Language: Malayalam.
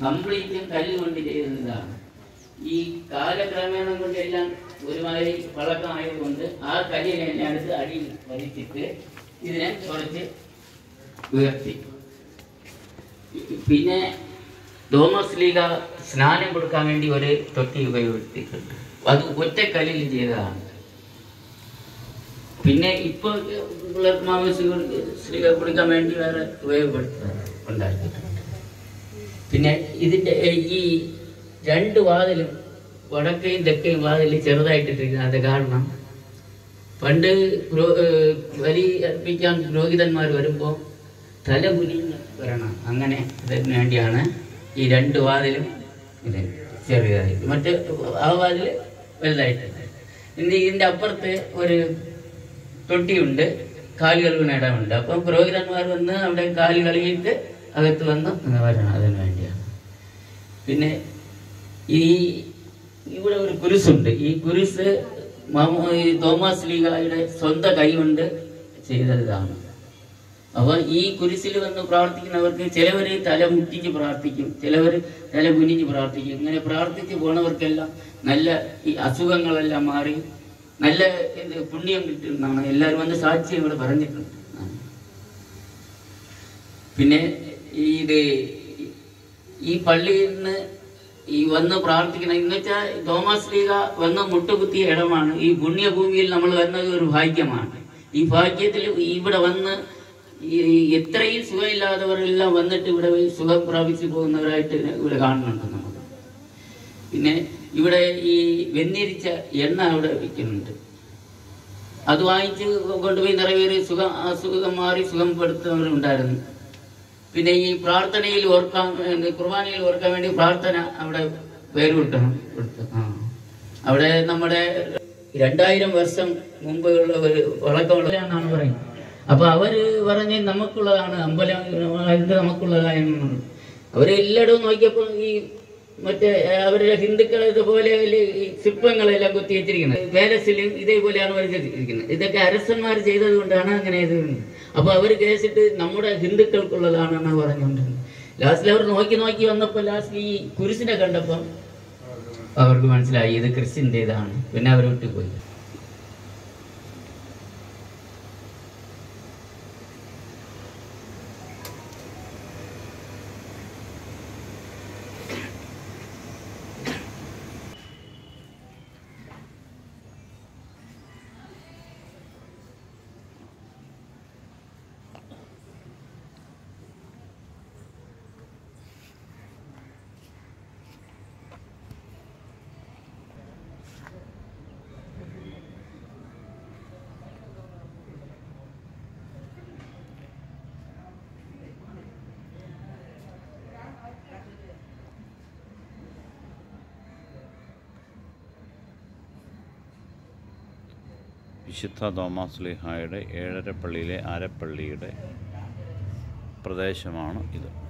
കംപ്ലീറ്റും കല്ല് കൊണ്ട് ചെയ്തതാണ് ഈ കാലക്രമേണം കൊണ്ടെല്ലാം ഒരുമാതിരി പഴക്കമായതുകൊണ്ട് ആ കല്ലിനെ എല്ലാം എടുത്ത് അടിയിൽ വലിച്ചിട്ട് ഇതിനെ കുറച്ച് ഉയർത്തി പിന്നെ തോമസ് ലീഗ സ്നാനം കൊടുക്കാൻ വേണ്ടി ഒരു തൊട്ടി ഉപയോഗിച്ചിട്ടുണ്ട് അത് ഒറ്റക്കല്ലിൽ ചെയ്തതാണ് പിന്നെ ഇപ്പോൾ പിള്ളേർക്ക് മാമസികൾ സ്ത്രീ കൊടുക്കാൻ വേണ്ടി വേറെ ഉപയോഗപ്പെടുത്തുന്നത് ഉണ്ടാക്കിയിട്ടുണ്ട് പിന്നെ ഇതിൻ്റെ ഈ രണ്ട് വാതിലും വടക്കയും തെക്കയും വാതിൽ ചെറുതായിട്ടിട്ടിരിക്കുന്നത് അത് കാരണം പണ്ട് പുരോ- ഏഹ് ബലി അർപ്പിക്കാൻ പുരോഹിതന്മാർ വരുമ്പോൾ തല കുനിഞ്ഞ് വരണം അങ്ങനെ അതിന് വേണ്ടിയാണ് ഈ രണ്ട് വാതിലും ഇത് ചെറിയതായിട്ട് മറ്റ് ആ വാതിൽ വലുതായിട്ട് ഇനി ഇതിൻ്റെ അപ്പുറത്ത് ഒരു തൊട്ടിയുണ്ട് കാല് കഴുകുന്ന ഇടമുണ്ട് അപ്പം പുരോഹിതന്മാർ വന്ന് അവിടെ കാല് കഴുകിയിട്ട് അകത്ത് വന്ന് ഇങ്ങനെ വരണം അതിന് വേണ്ടിയാണ് പിന്നെ ഈ ഇവിടെ ഒരു കുരിശുണ്ട് ഈ കുരിശ് മാമോ- ഈ തോമസ് ലീഗായുടെ സ്വന്തം കൈ കൊണ്ട് ചെയ്തതാണ് അപ്പൊ ഈ കുരിശിൽ വന്ന് പ്രാർത്ഥിക്കുന്നവർക്ക് ചിലവര് തല മുട്ടിച്ച് പ്രാർത്ഥിക്കും ചിലവർ തല കുനിഞ്ഞ് പ്രാർത്ഥിക്കും ഇങ്ങനെ പ്രാർത്ഥിച്ച് പോണവർക്കെല്ലാം നല്ല ഈ അസുഖങ്ങളെല്ലാം മാറി നല്ല ഇത് പുണ്യം കിട്ടുന്നതാണ് എല്ലാവരും വന്ന് സാക്ഷി ഇവിടെ പറഞ്ഞിട്ടുണ്ട് പിന്നെ ഇത് ഈ പള്ളിയിൽ നിന്ന് ഈ വന്ന് പ്രാർത്ഥിക്കണം എന്ന് വെച്ചാൽ തോമസ് ലീഗ വന്ന് മുട്ടുകുത്തിയ ഇടമാണ് ഈ പുണ്യഭൂമിയിൽ നമ്മൾ വരുന്നത് ഒരു ഭാഗ്യമാണ് ഈ ഭാഗ്യത്തിൽ ഇവിടെ വന്ന് ഈ എത്രയും സുഖമില്ലാത്തവരെല്ലാം വന്നിട്ട് ഇവിടെ പോയി സുഖം പ്രാപിച്ചു പോകുന്നവരായിട്ട് ഇവിടെ കാണുന്നുണ്ട് നമുക്ക് പിന്നെ ഇവിടെ ഈ വെന്നിരിച്ച എണ്ണ അവിടെ വിൽക്കുന്നുണ്ട് അത് വാങ്ങിച്ച് കൊണ്ടുപോയി നിറവേറി സുഖം അസുഖം മാറി സുഖപ്പെടുത്തുന്നവരുണ്ടായിരുന്നു പിന്നെ ഈ പ്രാർത്ഥനയിൽ ഓർക്കാൻ വേണ്ടി കുർബാനയിൽ ഓർക്കാൻ വേണ്ടി പ്രാർത്ഥന അവിടെ പേര് കിട്ടണം കൊടുത്ത് ആ അവിടെ നമ്മുടെ രണ്ടായിരം വർഷം മുമ്പുള്ള ഒരു വഴക്കമുള്ളതാണെന്നാണ് പറയുന്നത് അപ്പൊ അവര് പറഞ്ഞ് നമുക്കുള്ളതാണ് അമ്പലം ഇത് നമുക്കുള്ളതാണ് അവര് എല്ലായിടവും നോക്കിയപ്പോൾ ഈ മറ്റേ അവരുടെ ഹിന്ദുക്കൾ ഇതുപോലെ ഈ ശില്പങ്ങളെല്ലാം കുത്തി വെച്ചിരിക്കുന്നത് പാലസിലും ഇതേപോലെയാണ് അവർ ചെയ്തിരിക്കുന്നത് ഇതൊക്കെ അരസന്മാർ ചെയ്തത് കൊണ്ടാണ് അങ്ങനെ ഇത് അപ്പൊ അവർ കേസിട്ട് നമ്മുടെ ഹിന്ദുക്കൾക്കുള്ളതാണെന്ന് പറഞ്ഞുകൊണ്ടിരുന്നത് ലാസ്റ്റിൽ അവർ നോക്കി നോക്കി വന്നപ്പോൾ ലാസ്റ്റ് ഈ കുരിശിനെ കണ്ടപ്പം അവർക്ക് മനസ്സിലായി ഇത് ക്രിസ്ത്യൻ്റെതാണ് പിന്നെ അവർ വിട്ടുപോയി വിശുദ്ധ തോമസ് ലീഹായുടെ ഏഴരപ്പള്ളിയിലെ അരപ്പള്ളിയുടെ പ്രദേശമാണ് ഇത്